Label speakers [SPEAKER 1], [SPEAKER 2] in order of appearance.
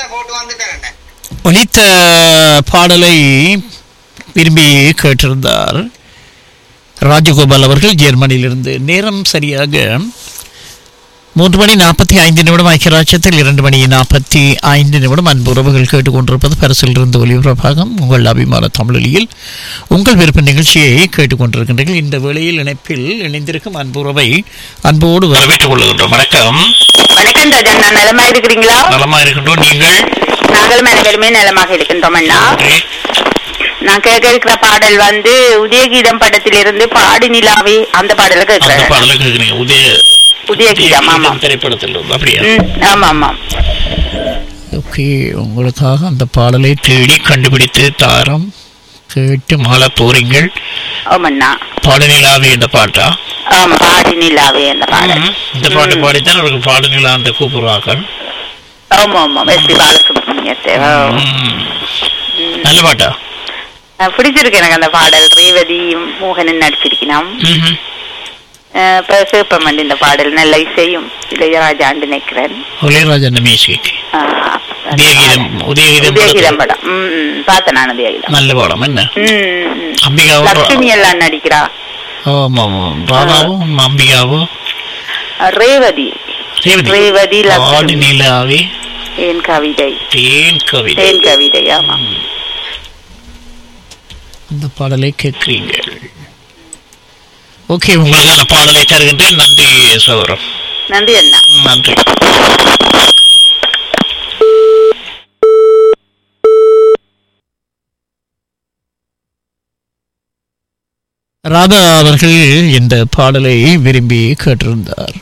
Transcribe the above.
[SPEAKER 1] போட்டு வந்துட்டேன்
[SPEAKER 2] ஒலித்த பாடலை விரும்பி கேட்டிருந்தார் ராஜகோபால் அவர்கள் ஜெர்மனியிலிருந்து நேரம் சரியாக மூன்று மணி நாற்பத்தி ஐந்து நிமிடம் ஐக்கியராட்சத்தில் இரண்டு மணி நாற்பத்தி ஐந்து நிமிடம் அன்பு உறவுகள் கேட்டுக்கொண்டிருப்பது பரிசிலிருந்து ஒலிபரப்பாகும் உங்கள் அபிமான தமிழொலியில் உங்கள் விருப்ப நிகழ்ச்சியை கேட்டுக்கொண்டிருக்கின்றீர்கள் இந்த வேளையில் இணைப்பில் இணைந்திருக்கும் அன்பு உறவை அன்போடு வரவேற்றுக் கொள்கின்றோம் வணக்கம்
[SPEAKER 3] வணக்கம் ராஜன் நான் நலமா இருக்கிறீங்களா
[SPEAKER 2] நலமா இருக்கின்றோம் நீங்கள்
[SPEAKER 3] நாங்களும் அனைவருமே நலமாக இருக்கின்றோம் அண்ணா நான் கேட்க இருக்கிற பாடல் வந்து உதயகீதம் படத்திலிருந்து பாடி நிலாவே அந்த பாடல
[SPEAKER 2] அந்த
[SPEAKER 3] கேட்கிறேன்
[SPEAKER 2] பாடலை கேட்குறீங்க உதய
[SPEAKER 3] உதயகீதம் ஆமா
[SPEAKER 2] திரைப்படத்தில் இருந்து அப்படியா
[SPEAKER 3] ம், ஆமா ஆமா
[SPEAKER 2] ஓகே உங்களுக்காக அந்த பாடலை தேடி கண்டுபிடித்து தாரம் கேட்டு மாலை போறீங்கள்
[SPEAKER 3] ஆமண்ணா
[SPEAKER 2] பாடநிலாவே இந்த பாட்டா
[SPEAKER 3] ஆமா பாடி நிலாவே அந்த பாடல்
[SPEAKER 2] ம், இந்த பாட்டு பாடித்தான் அவருக்கு பாடநிலா அந்த கூப்பிடுவார்கள்
[SPEAKER 3] ஆமா ஆமா எஸ் பி பாலசுப்ரமணியத்தை ஓ.
[SPEAKER 2] ம். நல்ல பாட்டா
[SPEAKER 3] அஹ், பிடிச்சிருக்கு எனக்கு அந்த பாடல் ரேவதி மோகனன் நடிச்சிருக்கணும்
[SPEAKER 2] ம்ஹும்.
[SPEAKER 3] அஹ், இப்ப சிவப்பமண்டி இந்த பாடல் நல்ல இசையும் இளையராஜாண்டு நினைக்கிறேன்
[SPEAKER 2] இளையராஜா அந்த மியூசிக்
[SPEAKER 3] ஆஹ்,
[SPEAKER 2] உதயகீதம் உதயகீதம்
[SPEAKER 3] உதயகீதம்
[SPEAKER 2] படத்துல.
[SPEAKER 3] படம் ம், ம், பார்த்தேன் நான் உதயகீதம்
[SPEAKER 2] நல்ல படம் என்ன
[SPEAKER 3] ம், ம்.
[SPEAKER 2] அம்பிகாவும்
[SPEAKER 3] லட்சுமி எல்லாம் நடிக்கிறா
[SPEAKER 2] ஆமா ஆமா ராதாவும் அம்பிகாவும்
[SPEAKER 3] அஹ், ரேவதி
[SPEAKER 2] ரேவதி
[SPEAKER 3] ரேவதி லட்சுமி
[SPEAKER 2] பாடநிலாவே
[SPEAKER 3] என் கவிதை
[SPEAKER 2] தேன் கவிதை
[SPEAKER 3] தேன் கவிதை ஆமா
[SPEAKER 2] இந்த பாடலை கேட்கிறீங்க ஓகே உங்களுக்கு அந்த பாடலை தருகின்றேன் நன்றி சௌரம்
[SPEAKER 3] நன்றி அண்ணா
[SPEAKER 2] நன்றி ராதா அவர்கள் இந்த பாடலை விரும்பி கேட்டிருந்தார்